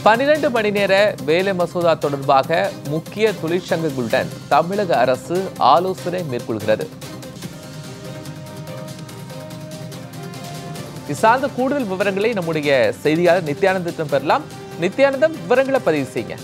பனிரெண்டு மணி நேர வேலை மசோதா தொடர்பாக முக்கிய தொழிற்சங்கங்களுடன் தமிழக அரசு ஆலோசனை மேற்கொள்கிறது இது சார்ந்த கூடுதல் விவரங்களை நம்முடைய செய்தியாளர் நித்யானந்தத்திடம் பெறலாம் நித்யானந்தம் விவரங்களை பதிவு செய்யுங்க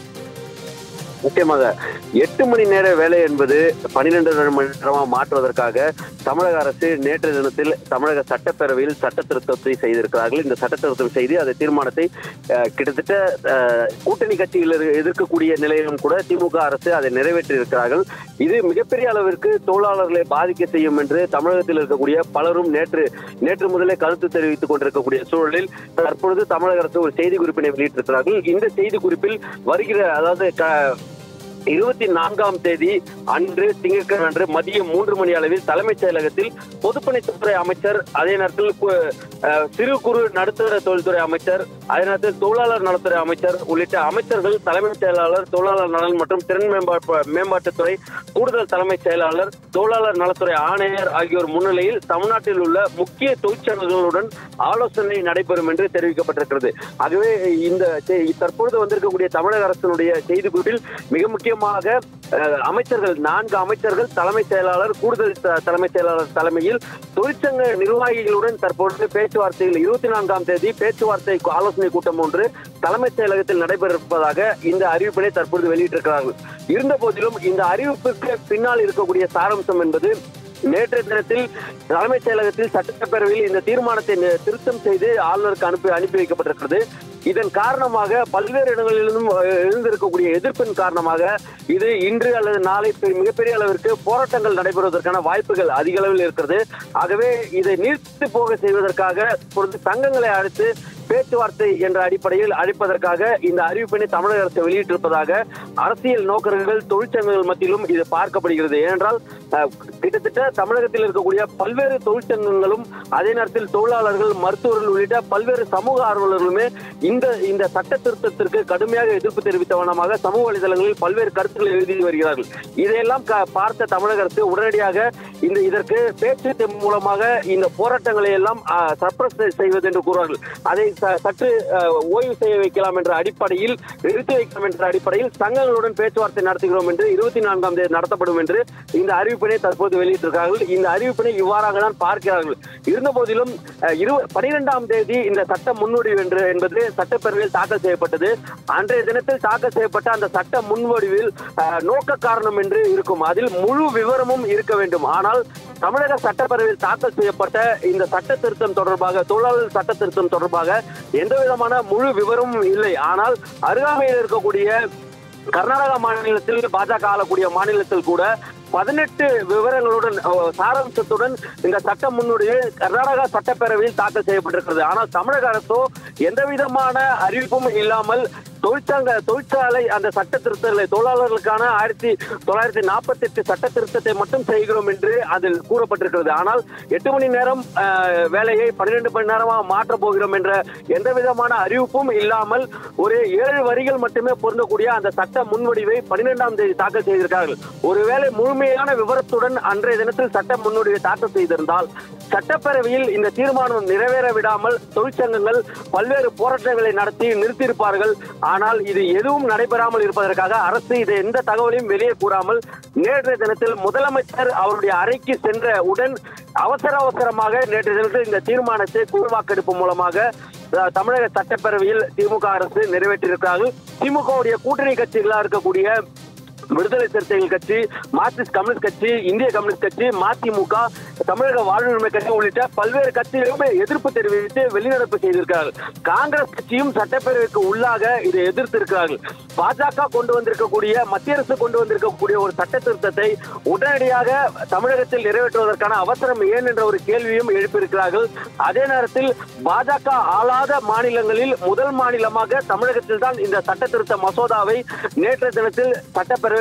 முக்கியமாக எட்டு மணி நேர வேலை என்பது பன்னிரெண்டு மணி நேரமாக மாற்றுவதற்காக தமிழக அரசு நேற்று தினத்தில் தமிழக சட்டப்பேரவையில் சட்ட திருத்தத்தை செய்திருக்கிறார்கள் இந்த சட்ட திருத்தம் செய்து அந்த தீர்மானத்தை அஹ், கிட்டத்தட்ட அஹ், கூட்டணி கட்சியில் இரு- எதிர்க்கக்கூடிய நிலையிலும் கூட திமுக அரசு அதை நிறைவேற்றி இருக்கிறார்கள் இது மிகப்பெரிய அளவிற்கு தொழிலாளர்களை பாதிக்க செய்யும் என்று தமிழகத்தில் இருக்கக்கூடிய பலரும் நேற்று நேற்று முதலே கருத்து தெரிவித்துக் கொண்டிருக்கக்கூடிய சூழலில் தற்பொழுது தமிழக அரசு ஒரு செய்தி குறிப்பினை வெளியிட்டிருக்கிறார்கள் இந்த செய்தி குறிப்பில் வருகிற அதாவது க- இருபத்தி நான்காம் தேதி அன்று திங்கட்கிழமை அன்று மதியம் மூன்று மணி அளவில் தலைமைச் செயலகத்தில் பொதுப்பணித்துறை அமைச்சர் அதே நேரத்தில் கு- அஹ், சிறு குறு நடுத்தர தொழில்துறை அமைச்சர் அதே நேரத்தில் தொழிலாளர் நலத்துறை அமைச்சர் உள்ளிட்ட அமைச்சர்கள் தலைமைச் செயலாளர் தொழிலாளர் நலன் மற்றும் திறன் மேம்பாட்டு மேம்பாட்டுத்துறை கூடுதல் தலைமைச் செயலாளர் தொழிலாளர் நலத்துறை ஆணையர் ஆகியோர் முன்னிலையில் தமிழ்நாட்டில் உள்ள முக்கிய தொழிற்சங்கங்களுடன் ஆலோசனை நடைபெறும் என்று தெரிவிக்கப்பட்டிருக்கிறது ஆகவே இந்த செ- தற்பொழுது வந்திருக்கக்கூடிய தமிழக அரசினுடைய செய்திக்குறிப்பில் மிக முக்கியமாக அஹ், அமைச்சர்கள் நான்கு அமைச்சர்கள் தலைமைச் செயலாளர் கூடுதல் த- தலைமைச் செயலாளர் தலைமையில் தொழிற்சங்க நிர்வாகிகளுடன் தற்பொழுது பேச்சுவார்த்தையில் இருபத்தி நான்காம் தேதி பேச்சுவார்த்தை ஆலோசனை கூட்டம் ஒன்று தலைமைச் செயலகத்தில் நடைபெற இருப்பதாக இந்த அறிவிப்பினை தற்பொழுது வெளியிட்டிருக்கிறார்கள் இருந்த போதிலும் இந்த அறிவிப்புக்கு பின்னால் இருக்கக்கூடிய சாராம்சம் என்பது நேற்றைய தினத்தில் தலைமைச் செயலகத்தில் சட்டப்பேரவையில் இந்த தீர்மானத்தை நி- திருத்தம் செய்து ஆளுநருக்கு அனுப்பி அனுப்பி வைக்கப்பட்டிருக்கிறது இதன் காரணமாக பல்வேறு இடங்களிலிருந்தும் அஹ், எழுந்திருக்கக்கூடிய எதிர்ப்பின் காரணமாக இது இன்று அல்லது நாளை பெ- மிகப்பெரிய அளவிற்கு போராட்டங்கள் நடைபெறுவதற்கான வாய்ப்புகள் அதிக அளவில் இருக்கிறது ஆகவே இதை நீர்த்து போக செய்வதற்காக இப்பொழுது சங்கங்களை அழைத்து பேச்சுவார்த்தை என்ற அடிப்படையில் அழைப்பதற்காக இந்த அறிவிப்பினை தமிழக அரசு வெளியிட்டிருப்பதாக அரசியல் நோக்கர்கள் தொழிற்சங்கங்கள் மத்தியிலும் இது பார்க்கப்படுகிறது ஏனென்றால் அஹ், கிட்டத்தட்ட தமிழகத்தில் இருக்கக்கூடிய பல்வேறு தொழிற்சங்கங்களும் அதே நேரத்தில் தொழிலாளர்கள் மருத்துவர்கள் உள்ளிட்ட பல்வேறு சமூக ஆர்வலர்களுமே இந்த இந்த சட்ட திருத்தத்திற்கு கடுமையாக எதிர்ப்பு தெரிவித்த வண்ணமாக சமூக வலைதளங்களில் பல்வேறு கருத்துக்களை எழுதி வருகிறார்கள் இதையெல்லாம் க- பார்த்த தமிழக அரசு உடனடியாக இந்த இதற்கு பேச்சு மூலமாக இந்த போராட்டங்களை எல்லாம் சப்ரஸ் செய்வது என்று கூறுவார்கள் அதை ச- சற்று அஹ், ஓய்வு செய்ய வைக்கலாம் என்ற அடிப்படையில் நிறுத்தி வைக்கலாம் என்ற அடிப்படையில் சங்கங்களுடன் பேச்சுவார்த்தை நடத்துகிறோம் என்று இருபத்தி நான்காம் தேதி நடத்தப்படும் என்று இந்த அறிவிப்பினை தற்போது வெளியிட்டிருக்கிறார்கள் இந்த அறிவிப்பினை இவ்வாறாக தான் பார்க்கிறார்கள் இருந்த போதிலும் அஹ், இரு பனிரெண்டாம் தேதி இந்த சட்ட முன்வடிவு என்று என்பது சட்டப்பேரவையில் தாக்கல் செய்யப்பட்டது அன்றைய தினத்தில் தாக்கல் செய்யப்பட்ட அந்த சட்ட முன்வடிவில் அஹ், நோக்க காரணம் என்று இருக்கும் அதில் முழு விவரமும் இருக்க வேண்டும் ஆனால் தமிழக சட்டப்பேரவையில் தாக்கல் செய்யப்பட்ட இந்த சட்ட திருத்தம் தொடர்பாக தொழிலாளர் சட்ட திருத்தம் தொடர்பாக எந்த விதமான முழு விவரமும் இல்லை ஆனால் அருகாமையில் இருக்கக்கூடிய கர்நாடகா மாநிலத்தில் பாஜக ஆளக்கூடிய மாநிலத்தில் கூட பதினெட்டு விவரங்களுடன் அஹ், சாராம்சத்துடன் இந்த சட்ட முன்னுடைய கர்நாடகா சட்டப்பேரவையில் தாக்கல் செய்யப்பட்டிருக்கிறது ஆனால் தமிழக அரசோ எந்த விதமான அறிவிப்பும் இல்லாமல் தொழிற்சங்க தொழிற்சாலை அந்த சட்ட திருத்தங்களை தொழிலாளர்களுக்கான ஆயிரத்தி தொள்ளாயிரத்தி நாற்பத்தி எட்டு சட்ட திருத்தத்தை மட்டும் செய்கிறோம் என்று அதில் கூறப்பட்டிருக்கிறது ஆனால் எட்டு மணி நேரம் அஹ், வேலையை பன்னிரெண்டு மணி நேரமாக மாற்றப் போகிறோம் என்ற எந்த விதமான அறிவிப்பும் இல்லாமல் ஒரு ஏழு வரிகள் மட்டுமே பொருந்தக்கூடிய அந்த சட்ட முன்வடிவை பன்னிரெண்டாம் தேதி தாக்கல் செய்திருக்கிறார்கள் ஒருவேளை முழுமையான விவரத்துடன் அன்றைய தினத்தில் சட்ட முன்வடிவை தாக்கல் செய்திருந்தால் சட்டப்பேரவையில் இந்த தீர்மானம் நிறைவேற விடாமல் தொழிற்சங்கங்கள் பல்வேறு போராட்டங்களை நடத்தி நிறுத்தியிருப்பார்கள் ஆனால் இது எதுவும் நடைபெறாமல் இருப்பதற்காக அரசு இதை எந்த தகவலையும் வெளியே கூறாமல் நேற்றைய தினத்தில் முதலமைச்சர் அவருடைய அறைக்கு சென்ற உடன் அவசர அவசரமாக நேற்றைய தினத்தில் இந்த தீர்மானத்தை குழுவாக்கெடுப்பு மூலமாக அஹ், தமிழக சட்டப்பேரவையில் திமுக அரசு நிறைவேற்றியிருக்கிறார்கள் திமுகவுடைய கூட்டணி கட்சிகளாக இருக்கக்கூடிய விடுதலை சிறுத்தைகள் கட்சி மார்க்சிஸ்ட் கம்யூனிஸ்ட் கட்சி இந்திய கம்யூனிஸ்ட் கட்சி மதிமுக தமிழக வாழ்வுரிமை கட்சி உள்ளிட்ட பல்வேறு கட்சிகளுமே எதிர்ப்பு தெரிவித்து வெளிநடப்பு செய்திருக்கிறார்கள் காங்கிரஸ் கட்சியும் சட்டப்பேரவைக்கு உள்ளாக இதை எதிர்த்து இருக்கிறார்கள் பாஜக கொண்டு வந்திருக்கக்கூடிய மத்திய அரசு கொண்டு வந்திருக்கக்கூடிய ஒரு சட்ட திருத்தத்தை உடனடியாக தமிழகத்தில் நிறைவேற்றுவதற்கான அவசரம் ஏன் என்ற ஒரு கேள்வியும் எழுப்பியிருக்கிறார்கள் அதே நேரத்தில் பாஜக ஆளாத மாநிலங்களில் முதல் மாநிலமாக தமிழகத்தில் தான் இந்த சட்ட திருத்த மசோதாவை நேற்றைய தினத்தில் சட்டப்பேரவை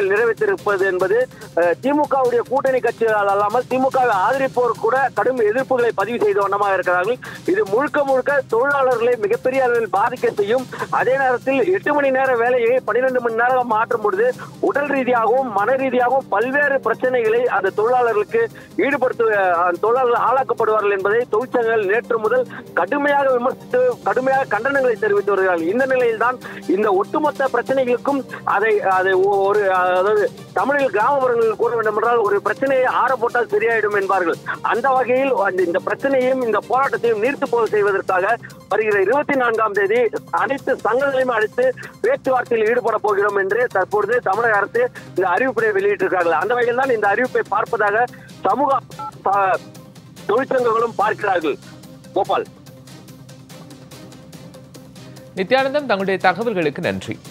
தீர்மானங்கள் நிறைவேற்றிருப்பது என்பது அஹ், திமுகவுடைய கூட்டணி கட்சிகள் அல்லாமல் திமுகவை ஆதரிப்போர் கூட கடும் எதிர்ப்புகளை பதிவு செய்த வண்ணமாக இருக்கிறார்கள் இது முழுக்க முழுக்க தொழிலாளர்களை மிகப்பெரிய அளவில் பாதிக்க செய்யும் அதே நேரத்தில் எட்டு மணி நேர வேலையை பன்னிரண்டு மணி நேரம் மாற்றும் பொழுது உடல் ரீதியாகவும் மன ரீதியாகவும் பல்வேறு பிரச்சனைகளை அந்த தொழிலாளர்களுக்கு ஈடுபடுத்த அந்த தொழிலாளர்கள் ஆளாக்கப்படுவார்கள் என்பதை தொழிற்சங்கங்கள் நேற்று முதல் கடுமையாக விமர்சித்து கடுமையாக கண்டனங்களை தெரிவித்து வருகிறார்கள் இந்த நிலையில்தான் இந்த ஒட்டுமொத்த பிரச்சனைகளுக்கும் அதை அதை ஒ- ஒரு அதாவது தமிழில் கிராமப்புறங்களில் கூற வேண்டும் என்றால் ஒரு பிரச்சனையை ஆற போட்டால் சரியாயிடும் என்பார்கள் அந்த வகையில் அந்த- இந்த பிரச்சனையும் இந்த போராட்டத்தையும் நீர்த்து போக செய்வதற்காக வருகிற இருபத்தி நான்காம் தேதி அனைத்து சங்கங்களையும் அழைத்து பேச்சுவார்த்தையில் ஈடுபட போகிறோம் என்று தற்பொழுது தமிழக அரசு இந்த அறிவிப்பை வெளியிட்டிருக்கிறார்கள் அந்த வகையில் தான் இந்த அறிவிப்பை பார்ப்பதாக சமூக ப- தொழிற்சங்கங்களும் பார்க்கிறார்கள் கோபால் நித்யானந்தம் தங்களுடைய தகவல்களுக்கு நன்றி